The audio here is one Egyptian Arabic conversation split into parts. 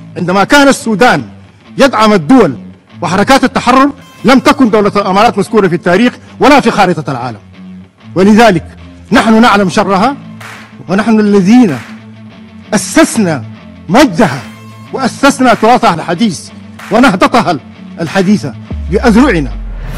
عندما كان السودان يدعم الدول وحركات التحرر لم تكن دولة الأمارات مذكورة في التاريخ ولا في خارطة العالم ولذلك نحن نعلم شرها ونحن الذين أسسنا مجدها وأسسنا تراثها الحديث ونهضتها الحديثة بأذرعنا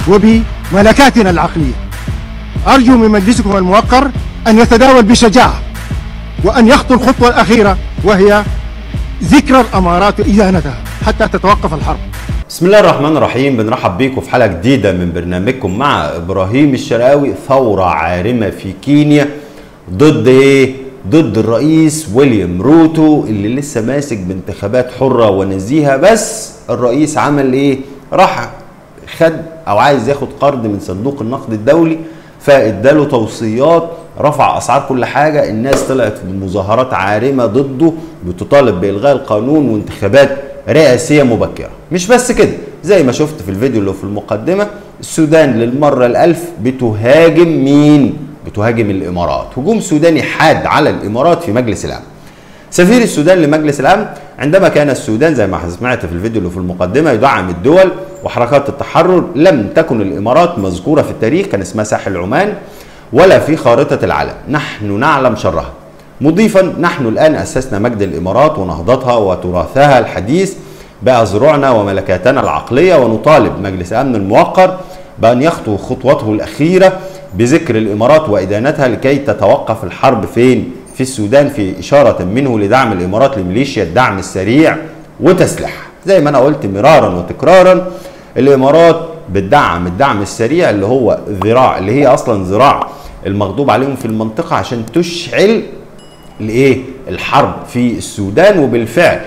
وبملكاتنا العقلية أرجو من مجلسكم الموقر أن يتداول بشجاعة وأن يخطو الخطوة الأخيرة وهي ذكرى الأمارات وإدانتها حتى تتوقف الحرب بسم الله الرحمن الرحيم بنرحب بيكم في حلقه جديده من برنامجكم مع ابراهيم الشرقاوي ثوره عارمه في كينيا ضد ايه؟ ضد الرئيس ويليام روتو اللي لسه ماسك بانتخابات حره ونزيهه بس الرئيس عمل ايه؟ راح خد او عايز ياخد قرض من صندوق النقد الدولي فاداله توصيات رفع اسعار كل حاجه الناس طلعت في مظاهرات عارمه ضده بتطالب بالغاء القانون وانتخابات رئاسيه مبكره مش بس كده زي ما شفت في الفيديو اللي في المقدمه السودان للمره الالف بتهاجم مين بتهاجم الامارات هجوم سوداني حاد على الامارات في مجلس الامن سفير السودان لمجلس الامن عندما كان السودان زي ما سمعت في الفيديو اللي في المقدمه يدعم الدول وحركات التحرر لم تكن الامارات مذكوره في التاريخ كان اسمها ساحل عمان ولا في خارطه العالم نحن نعلم شرها مضيفا نحن الان اسسنا مجد الامارات ونهضتها وتراثها الحديث بأذرعنا وملكاتنا العقليه ونطالب مجلس امن الموقر بان يخطو خطوته الاخيره بذكر الامارات وادانتها لكي تتوقف الحرب فين؟ في السودان في اشاره منه لدعم الامارات لميليشيا الدعم السريع وتسلح زي ما انا قلت مرارا وتكرارا الامارات بتدعم الدعم السريع اللي هو ذراع اللي هي اصلا ذراع المغضوب عليهم في المنطقه عشان تشعل الايه الحرب في السودان وبالفعل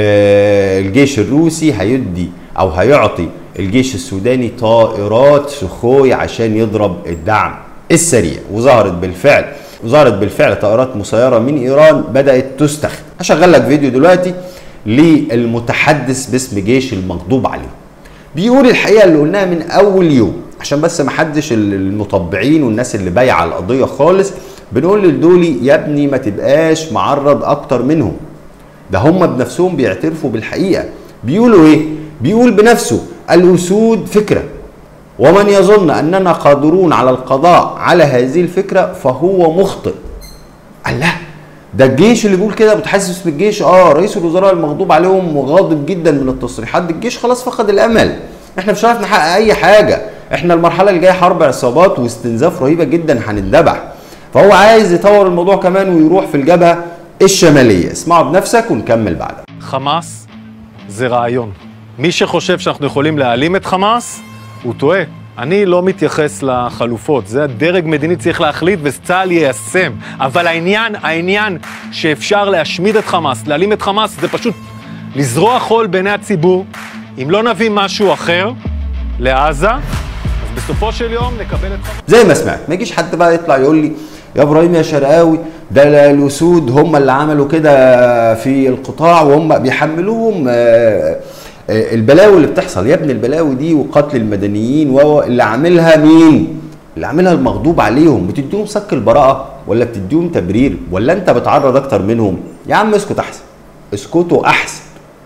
آه الجيش الروسي هيدي او هيعطي الجيش السوداني طائرات سخوي عشان يضرب الدعم السريع وظهرت بالفعل وظهرت بالفعل طائرات مسيره من ايران بدات تستخدم هشغل لك فيديو دلوقتي للمتحدث باسم جيش المغضوب عليه بيقول الحقيقه اللي قلناها من اول يوم عشان بس ما حدش المطبعين والناس اللي بايعه القضيه خالص بنقول للدولي يا ابني ما تبقاش معرض اكتر منهم ده هم بنفسهم بيعترفوا بالحقيقه بيقولوا ايه بيقول بنفسه الاسود فكره ومن يظن اننا قادرون على القضاء على هذه الفكره فهو مخطئ الله ده الجيش اللي بيقول كده متحسس بالجيش اه رئيس الوزراء المغضوب عليهم وغاضب جدا من التصريحات دي الجيش خلاص فقد الامل احنا مش هنعرف نحقق اي حاجه احنا المرحله اللي جايه حرب عصابات واستنزاف رهيبه جدا هنندبح فهو عايز يطور الموضوع كمان ويروح في الجبهه الشماليه اسمعوا بنفسك ونكمل بعدها חמאס זה רעיון. מי שחושב שאנחנו יכולים להעלים את חמאס, הוא טועה. אני לא מתייחס לחלופות, זה הדרג מדיני צריך להחליט וצה"ל יישם. אבל העניין, העניין שאפשר להשמיד את חמאס, להעלים את חמאס, זה פשוט לזרוע חול בעיני הציבור. אם לא נביא משהו אחר לעזה, אז בסופו של יום נקבל את חמאס. زي ما سمعت ما يجيش حد بقى يطلع يقول لي يا ابراهيم يا شرقاوي ده الاسود هم اللي عملوا كده في القطاع وهم بيحملوهم آه، آه، البلاوي اللي بتحصل يا ابني البلاوي دي وقتل المدنيين واللي عاملها مين؟ اللي عاملها المغضوب عليهم بتديهم صك البراءه ولا بتديهم تبرير ولا انت بتعرض اكتر منهم؟ يا عم اسكت احسن اسكتوا احسن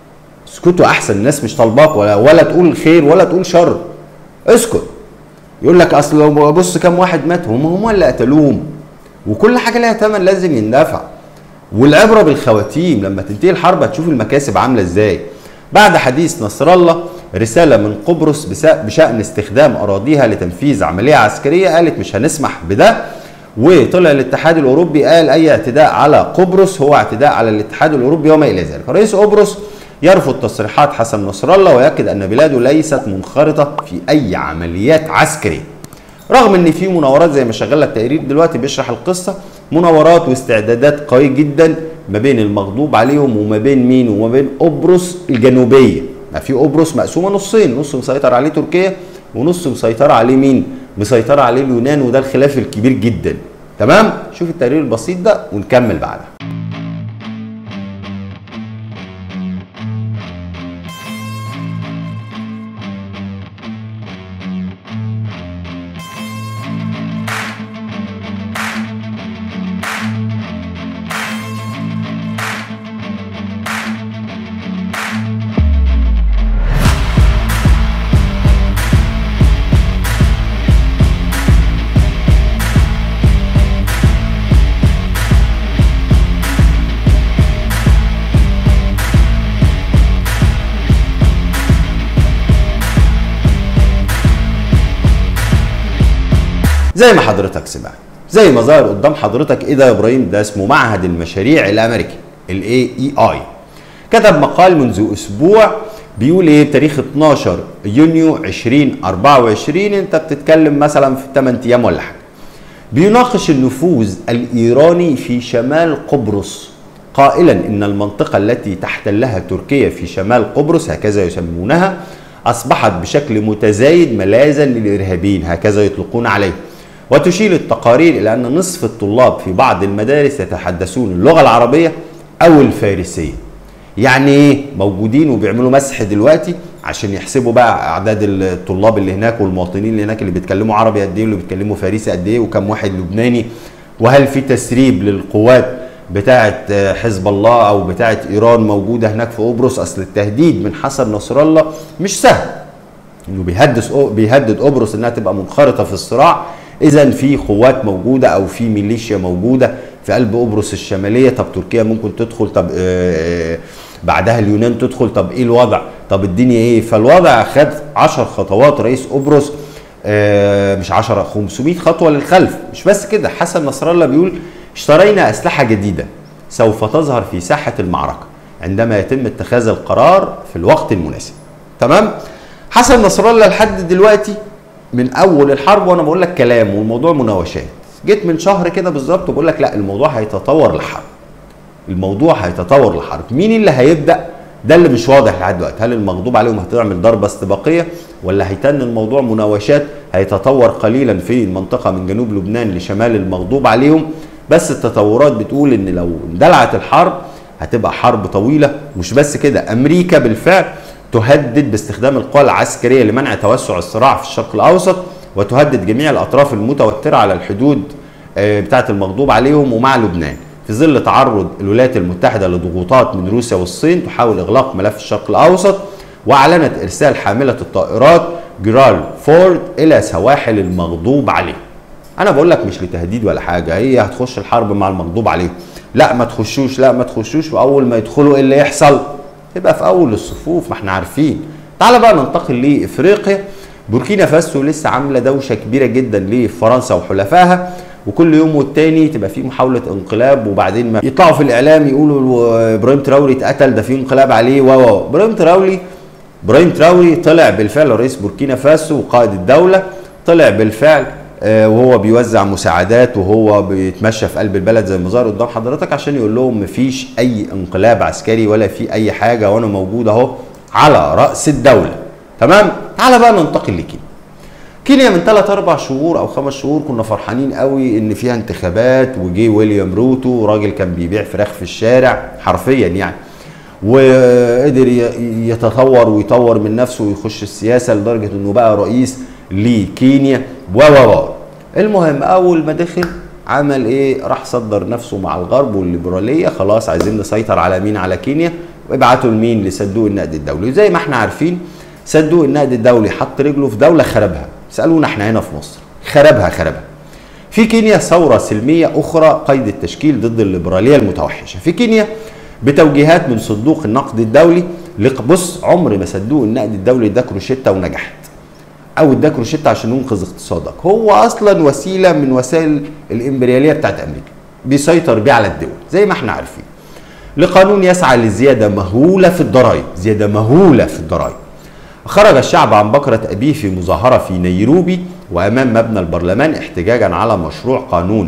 اسكتوا احسن الناس مش طالباك ولا ولا تقول خير ولا تقول شر اسكت يقول لك اصل لو بص كام واحد مات هم هم اللي قتلوهم وكل حاجه لها ثمن لازم يندفع والعبره بالخواتيم لما تنتهي الحرب هتشوف المكاسب عامله ازاي بعد حديث نصر الله رساله من قبرص بس- بشان استخدام اراضيها لتنفيذ عمليه عسكريه قالت مش هنسمح بده وطلع الاتحاد الاوروبي قال اي اعتداء على قبرص هو اعتداء على الاتحاد الاوروبي وما الى ذلك رئيس قبرص يرفض تصريحات حسن نصر الله ويؤكد ان بلاده ليست منخرطه في اي عمليات عسكريه رغم ان في مناورات زي ما شغال لك تقرير دلوقتي بيشرح القصه مناورات واستعدادات قوي جدا ما بين المغضوب عليهم وما بين مين وما بين قبرص الجنوبيه ما في قبرص مقسومه نصين نص مسيطر عليه تركيا ونص مسيطر عليه مين مسيطر عليه اليونان وده الخلاف الكبير جدا تمام شوف التقرير البسيط ده ونكمل بعدها زي ما حضرتك سمعت زي ما ظهر قدام حضرتك ايه ده يا ابراهيم ده اسمه معهد المشاريع الامريكي الاي اي اي كتب مقال منذ اسبوع بيقول ايه بتاريخ 12 يونيو 2024 انت بتتكلم مثلا في 8 ايام ولا حاجه بيناقش النفوذ الايراني في شمال قبرص قائلا ان المنطقه التي تحتلها تركيا في شمال قبرص هكذا يسمونها اصبحت بشكل متزايد ملاذا للارهابيين هكذا يطلقون عليه وتشير التقارير الى ان نصف الطلاب في بعض المدارس يتحدثون اللغه العربيه او الفارسيه يعني ايه موجودين وبيعملوا مسح دلوقتي عشان يحسبوا بقى اعداد الطلاب اللي هناك والمواطنين اللي هناك اللي بيتكلموا عربي قد ايه واللي بيتكلموا فارسي قد ايه وكم واحد لبناني وهل في تسريب للقوات بتاعه حزب الله او بتاعه ايران موجوده هناك في قبرص اصل التهديد من حسن نصر الله مش سهل انه بيهدد بيهدد قبرص انها تبقى منخرطه في الصراع اذا في قوات موجوده او في ميليشيا موجوده في قلب قبرص الشماليه طب تركيا ممكن تدخل طب آه بعدها اليونان تدخل طب ايه الوضع طب الدنيا ايه فالوضع خد 10 خطوات رئيس قبرص آه مش 10 500 خطوه للخلف مش بس كده حسن نصر الله بيقول اشترينا اسلحه جديده سوف تظهر في ساحه المعركه عندما يتم اتخاذ القرار في الوقت المناسب تمام حسن نصر الله لحد دلوقتي من اول الحرب وانا بقول لك كلام والموضوع مناوشات جيت من شهر كده بالظبط وبقول لك لا الموضوع هيتطور لحرب الموضوع هيتطور لحرب مين اللي هيبدا ده اللي مش واضح لحد دلوقتي هل المغضوب عليهم هتعمل ضربه استباقيه ولا هيتن الموضوع مناوشات هيتطور قليلا في المنطقه من جنوب لبنان لشمال المغضوب عليهم بس التطورات بتقول ان لو اندلعت الحرب هتبقى حرب طويله مش بس كده امريكا بالفعل تهدد باستخدام القوى العسكريه لمنع توسع الصراع في الشرق الاوسط وتهدد جميع الاطراف المتوتره على الحدود بتاعه المغضوب عليهم ومع لبنان في ظل تعرض الولايات المتحده لضغوطات من روسيا والصين تحاول اغلاق ملف الشرق الاوسط واعلنت ارسال حامله الطائرات جرال فورد الى سواحل المغضوب عليهم انا بقول لك مش لتهديد ولا حاجه هي هتخش الحرب مع المغضوب عليهم لا ما تخشوش لا ما تخشوش واول ما يدخلوا ايه اللي يحصل يبقى في اول الصفوف ما احنا عارفين تعال بقى ننتقل لافريقيا بوركينا فاسو لسه عامله دوشه كبيره جدا لفرنسا وحلفائها وكل يوم والتاني تبقى في محاوله انقلاب وبعدين ما يطلعوا في الاعلام يقولوا ابراهيم تراوري اتقتل ده في انقلاب عليه و و ابراهيم تراوري ابراهيم تراوري طلع بالفعل رئيس بوركينا فاسو وقائد الدوله طلع بالفعل وهو بيوزع مساعدات وهو بيتمشى في قلب البلد زي ما ظهر قدام حضرتك عشان يقول لهم مفيش اي انقلاب عسكري ولا في اي حاجه وانا موجود اهو على راس الدوله تمام تعال بقى ننتقل لكينيا كينيا من 3 4 شهور او 5 شهور كنا فرحانين قوي ان فيها انتخابات وجي ويليام روتو راجل كان بيبيع فراخ في الشارع حرفيا يعني وقدر يتطور ويطور من نفسه ويخش السياسه لدرجه انه بقى رئيس لكينيا و و المهم اول ما دخل عمل ايه راح صدر نفسه مع الغرب والليبراليه خلاص عايزين نسيطر على مين على كينيا وابعتوا لمين لصندوق النقد الدولي وزي ما احنا عارفين صندوق النقد الدولي حط رجله في دوله خربها سالونا احنا هنا في مصر خربها خربها في كينيا ثورة سلمية أخرى قيد التشكيل ضد الليبرالية المتوحشة في كينيا بتوجيهات من صندوق النقد الدولي بص عمر ما صندوق النقد الدولي اداك روشتة ونجحت او اداك روشتة عشان ينقذ اقتصادك هو اصلا وسيله من وسائل الامبرياليه بتاعت امريكا بيسيطر بيه على الدول زي ما احنا عارفين لقانون يسعى لزياده مهوله في الضرائب زياده مهوله في الضرائب خرج الشعب عن بكرة أبيه في مظاهرة في نيروبي وأمام مبنى البرلمان احتجاجا على مشروع قانون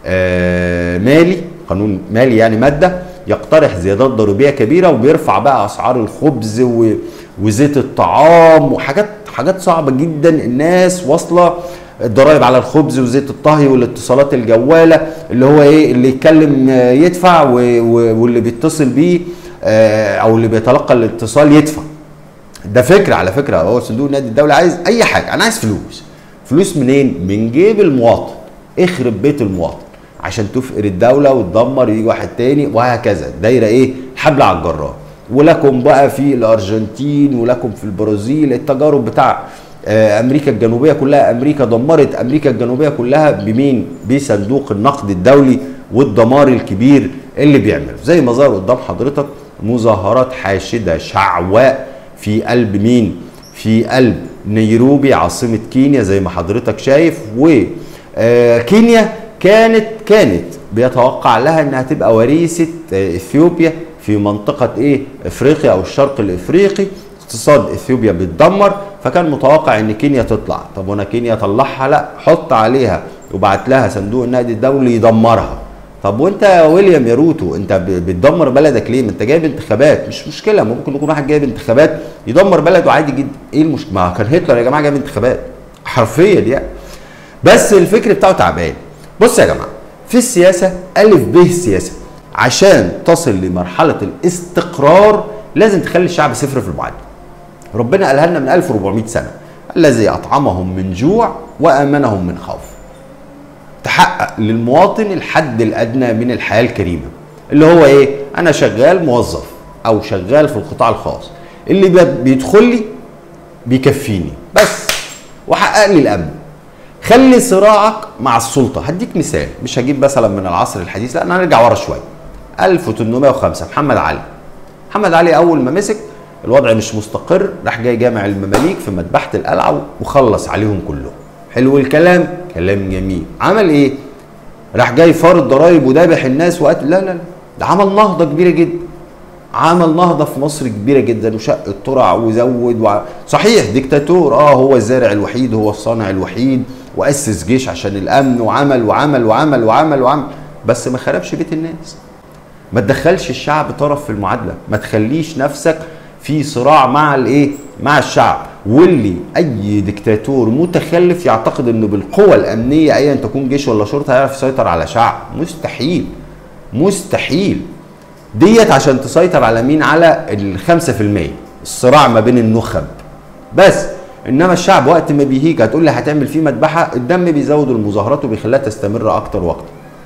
آه مالي قانون مالي يعني مادة يقترح زيادات ضريبية كبيرة وبيرفع بقى أسعار الخبز وزيت الطعام وحاجات حاجات صعبه جدا الناس واصله الضرائب على الخبز وزيت الطهي والاتصالات الجواله اللي هو ايه اللي يتكلم يدفع واللي بيتصل بيه او اللي بيتلقى الاتصال يدفع ده فكره على فكره هو صندوق النادي الدولي عايز اي حاجه انا عايز فلوس فلوس منين من جيب المواطن اخرب بيت المواطن عشان تفقر الدوله وتدمر يجي واحد تاني وهكذا دايره ايه حبل على الجرار ولكم بقى في الارجنتين ولكم في البرازيل التجارب بتاع امريكا الجنوبيه كلها امريكا دمرت امريكا الجنوبيه كلها بمين بصندوق النقد الدولي والدمار الكبير اللي بيعمله زي ما ظهر قدام حضرتك مظاهرات حاشده شعواء في قلب مين في قلب نيروبي عاصمه كينيا زي ما حضرتك شايف و آه كينيا كانت كانت بيتوقع لها انها تبقى وريثه آه اثيوبيا في منطقه ايه افريقيا او الشرق الافريقي اقتصاد اثيوبيا بيتدمر فكان متوقع ان كينيا تطلع طب وانا كينيا طلعها لا حط عليها وبعت لها صندوق النقد الدولي يدمرها طب وانت يا ويليام يا روتو انت ب- بتدمر بلدك ليه؟ ما انت جايب انتخابات مش مشكله ممكن يكون واحد جايب انتخابات يدمر بلده عادي جدا ايه المشكله؟ ما كان هتلر يا جماعه جايب انتخابات حرفيا يعني بس الفكر بتاعه تعبان بص يا جماعه في السياسه الف ب السياسه عشان تصل لمرحله الاستقرار لازم تخلي الشعب صفر في المعادله ربنا قالها لنا من 1400 سنه الذي اطعمهم من جوع وامنهم من خوف تحقق للمواطن الحد الادنى من الحياه الكريمه اللي هو ايه انا شغال موظف او شغال في القطاع الخاص اللي بي- بيدخل لي بيكفيني بس وحقق لي الامن خلي صراعك مع السلطه هديك مثال مش هجيب مثلا من العصر الحديث لا انا هرجع ورا شويه 1805 محمد علي محمد علي اول ما مسك الوضع مش مستقر راح جاي جامع المماليك في مذبحه القلعه وخلص عليهم كلهم حلو الكلام كلام جميل عمل ايه راح جاي فارض ضرايب وذابح الناس وقتل لا لا لا ده عمل نهضه كبيره جدا عمل نهضه في مصر كبيره جدا وشق الترع وزود وع... صحيح ديكتاتور اه هو الزارع الوحيد هو الصانع الوحيد واسس جيش عشان الامن وعمل وعمل وعمل وعمل وعمل بس ما خربش بيت الناس ما تدخلش الشعب طرف في المعادله ما تخليش نفسك في صراع مع الايه مع الشعب واللي اي ديكتاتور متخلف يعتقد انه بالقوى الامنيه ايا تكون جيش ولا شرطه هيعرف يسيطر على شعب مستحيل مستحيل ديت عشان تسيطر على مين على الخمسة في المية الصراع ما بين النخب بس انما الشعب وقت ما بيهيج هتقول لي هتعمل فيه مذبحه الدم بيزود المظاهرات وبيخليها تستمر اكتر واكتر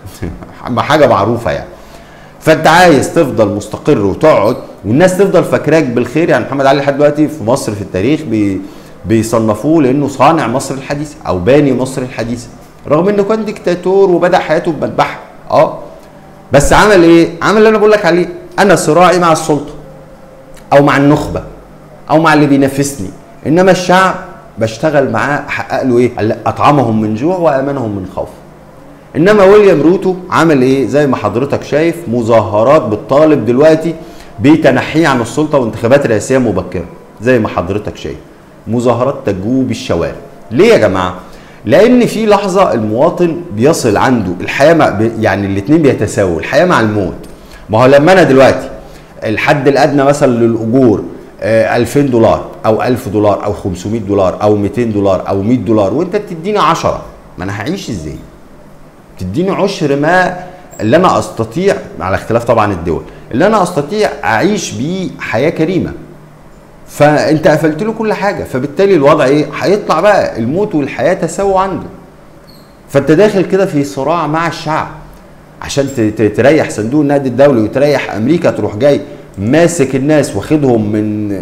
حاجه معروفه يعني فانت عايز تفضل مستقر وتقعد والناس تفضل فاكراك بالخير يعني محمد علي لحد دلوقتي في مصر في التاريخ بي بيصنفوه لانه صانع مصر الحديثه او باني مصر الحديثه رغم انه كان ديكتاتور وبدا حياته بمذبحه اه بس عمل ايه؟ عمل اللي انا بقول لك عليه انا صراعي مع السلطه او مع النخبه او مع اللي بينافسني انما الشعب بشتغل معاه احقق له ايه؟ قال اطعمهم من جوع وامنهم من خوف انما ويليام روتو عمل ايه زي ما حضرتك شايف مظاهرات بتطالب دلوقتي بتنحيه عن السلطه وانتخابات رئاسيه مبكره زي ما حضرتك شايف مظاهرات تجوب الشوارع ليه يا جماعه لان في لحظه المواطن بيصل عنده الحياه مع يعني الاثنين بيتساووا الحياه مع الموت ما هو لما انا دلوقتي الحد الادنى مثلا للاجور آه، 2000 دولار او 1000 دولار او 500 دولار او 200 دولار او 100 دولار وانت بتديني 10 ما انا هعيش ازاي تديني عشر ما اللي انا استطيع على اختلاف طبعا الدول اللي انا استطيع اعيش بيه حياه كريمه فانت قفلت له كل حاجه فبالتالي الوضع ايه هيطلع بقى الموت والحياه تساووا عنده فانت داخل كده في صراع مع الشعب عشان ت- ت- تريح صندوق النقد الدولي وتريح امريكا تروح جاي ماسك الناس واخدهم من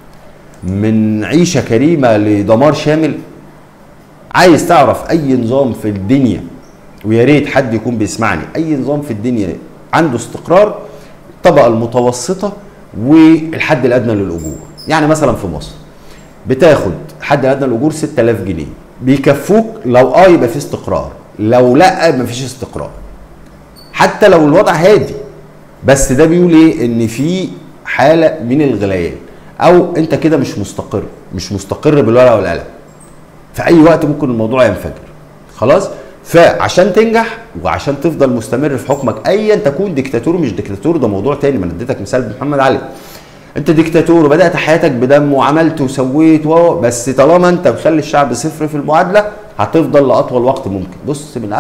من عيشه كريمه لدمار شامل عايز تعرف اي نظام في الدنيا ويا ريت حد يكون بيسمعني اي نظام في الدنيا عنده استقرار الطبقه المتوسطه والحد الادنى للاجور يعني مثلا في مصر بتاخد الحد الادنى للاجور 6000 جنيه بيكفوك لو اه يبقى في استقرار لو لا مفيش استقرار حتى لو الوضع هادي بس ده بيقول ايه ان في حاله من الغليان او انت كده مش مستقر مش مستقر بالورقه والقلم في اي وقت ممكن الموضوع ينفجر خلاص فعشان تنجح وعشان تفضل مستمر في حكمك ايا تكون ديكتاتور مش ديكتاتور ده موضوع تاني ما انا اديتك مثال بمحمد علي انت ديكتاتور وبدات حياتك بدم وعملت وسويت و بس طالما انت مخلي الشعب صفر في المعادله هتفضل لاطول وقت ممكن بص من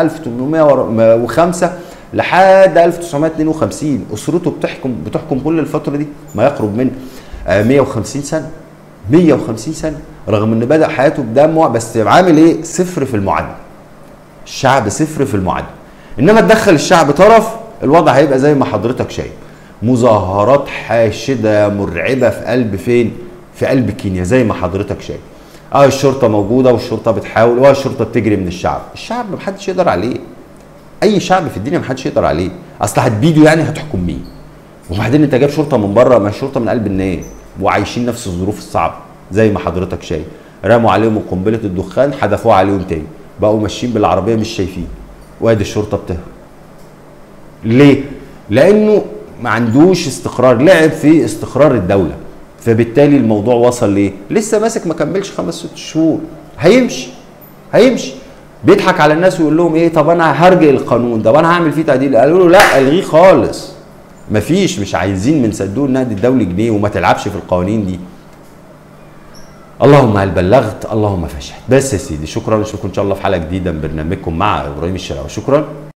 1805 لحد 1952 اسرته بتحكم بتحكم كل الفتره دي ما يقرب من آه، 150 سنه 150 سنه رغم ان بدا حياته بدم بس عامل ايه صفر في المعادله الشعب صفر في المعادله انما تدخل الشعب طرف الوضع هيبقى زي ما حضرتك شايف مظاهرات حاشده مرعبه في قلب فين في قلب كينيا زي ما حضرتك شايف اه الشرطه موجوده والشرطه بتحاول واه الشرطه بتجري من الشعب الشعب محدش يقدر عليه اي شعب في الدنيا محدش يقدر عليه اصل هتبيده يعني هتحكم مين وبعدين انت جايب شرطه من بره ما الشرطه من قلب الناس وعايشين نفس الظروف الصعبه زي ما حضرتك شايف رموا عليهم قنبله الدخان حدفوها عليهم تاني بقوا ماشيين بالعربيه مش شايفين وادي الشرطه بتهرب ليه لانه ما عندوش استقرار لعب في استقرار الدوله فبالتالي الموضوع وصل ليه لسه ماسك ما كملش خمس ست شهور هيمشي هيمشي بيضحك على الناس ويقول لهم ايه طب انا هرجع القانون طب انا هعمل فيه تعديل قالوا له لا الغيه خالص مفيش مش عايزين من صندوق النقد الدولي جنيه وما تلعبش في القوانين دي اللهم هل بلغت اللهم فشل بس يا سيدي شكرا اشوفكم ان شاء الله في حلقه جديده من برنامجكم مع ابراهيم الشراوي شكرا